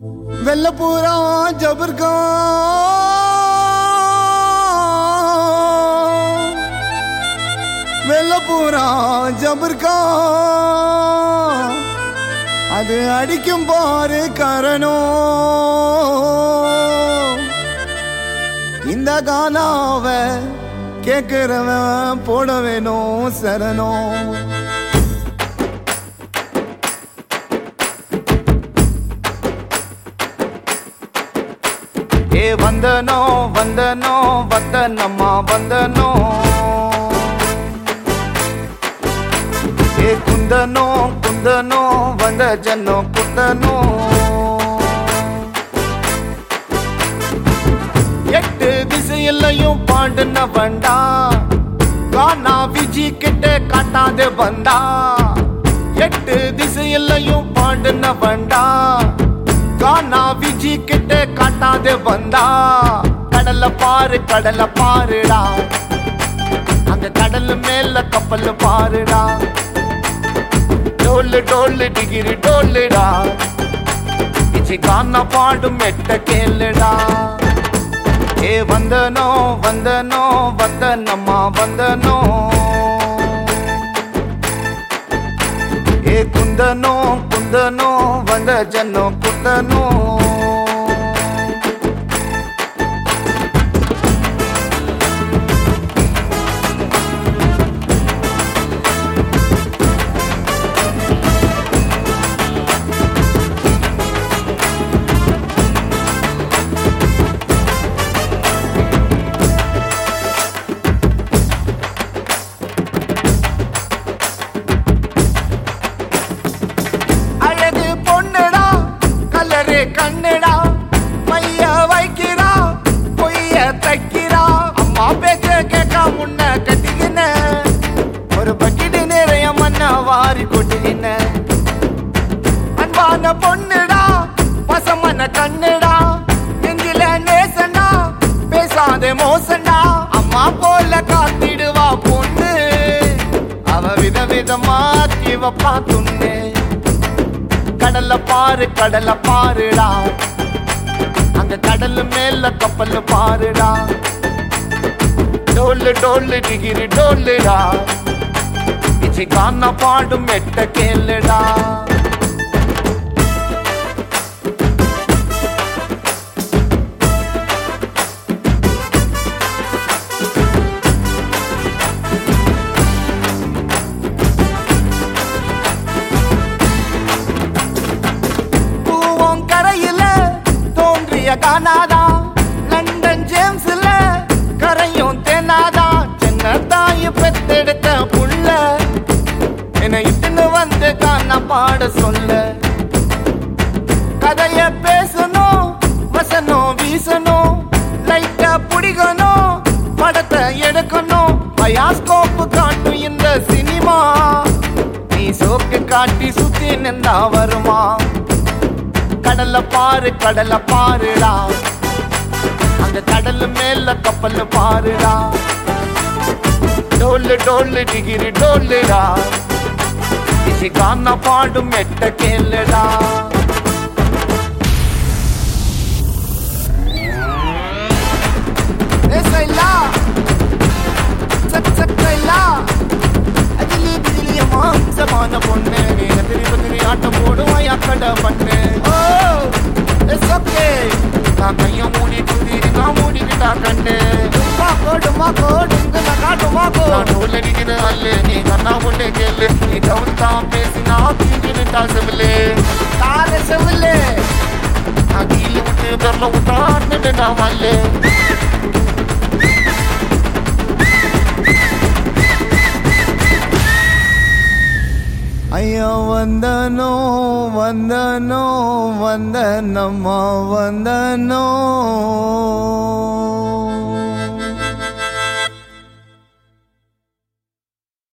வெள்ளப்பூரா ஜபர்கா வெள்ளப்பூரா ஜபர்கா அது அடிக்கும் பாரு கரணோ இந்த காலாவ கேக்குறவன் போட வேணும் சரணம் ஏ வந்தனோ வந்தனோ வந்தனம்மா வந்தனோ ஏ குந்தனோ குந்தனோ வந்த ஜன்னோ குந்தனோ எட்டு திசையிலையும் பாண்டுன வண்டா கானா விஜி கிட்ட காட்டாது வந்தா எட்டு திசையிலையும் பாண்டுன வண்டா கானா விஜி கிட்ட காட்டாது வந்தா கடல பாரு கடல பாருடா அந்த கடல் மேல கப்பல் பாருடா டோல்லு டோல்லு டிகிரி டோல்லுடா இச்சி கானா பாடும் மெட்ட கேளுடா ஏ வந்தனோ வந்தனோ வந்தனம்மா வந்தனோ ஏ குந்தனோ குந்தனோ வந்த ஜன்னோ குந்தனோ அழகு பொண்ணுடா கலரு கண்ணுடா மைய வைக்கிறா பொய்ய தைக்கிறா அம்மா பேச்ச கேட்க முன்ன கட்டிக்கின ஒரு பக்கிட்டு நிறைய மண்ண வாரி கொட்டிக்கின அன்பான பொண்ணுடா பசமன கண்ணுடா நெஞ்சில நேசண்டா பேசாதே மோசண்டா அம்மா போல காத்திடுவா பொண்ணு அவ விதவிதமா தீவப்பா துண்ணு கடல்ல பாரு கடல பாருடா அங்க கடல் மேல கப்பல் பாருடா டோல்லு டோல்லு டிகிரி டோல்லுடா இச்சி கானா பாடும் மெட்ட கேளுடா பூவம் கரையில தோன்றிய கானாதா லண்டன் ஜேம்ஸ்ல கரையும் தென்னாதா சின்ன தாய் பெத்தெடுத்த புள்ள என்னை இட்டுன்னு வந்து காண பாட சொல்ல கதைய பேசணும் வசனம் வீசணும் லைட்ட பிடிக்கணும் படத்தை எடுக்கணும் பயாஸ்கோப்பு காட்டும் இந்த சினிமா நீ சோக்கு காட்டி சுத்தி நின்றா வருமா கடல்ல பாரு கடல பாருடா அந்த கடல் மேல கப்பல் பாருடா டோல்லு டோல்லு டிகிரி டோல்லுடா இசி கானா பாடும் மெட்ட கேளுடா ஏசைலா சக் சக்கைலா அதிலி திதிலிய மாம்சமான பொண்ணு நீ திருப்பி திரி ஆட்டம் போடுவாய் அக்கட பண்ணு ஓ இட்ஸ் ஓகே நான் கைய மூடி துதி நான் மூடிக்கிட்டா கண்டு டுமாக்கோ டுமாக்கோ டுங்குல காட்டுமாக்கோ நான் டோல் அடிக்கிற அல்லு நீ கண்ணா முன்னே கேளு நீ டவுன் தான் பேசினா பீங்கிட்டா செவிலே தார செவிலே நான் கீழே விட்டு பெறல விட்டான்னு நான் மல்லு ஐயா வந்தனோ வந்தனோ வந்தனம்மா வந்தனோ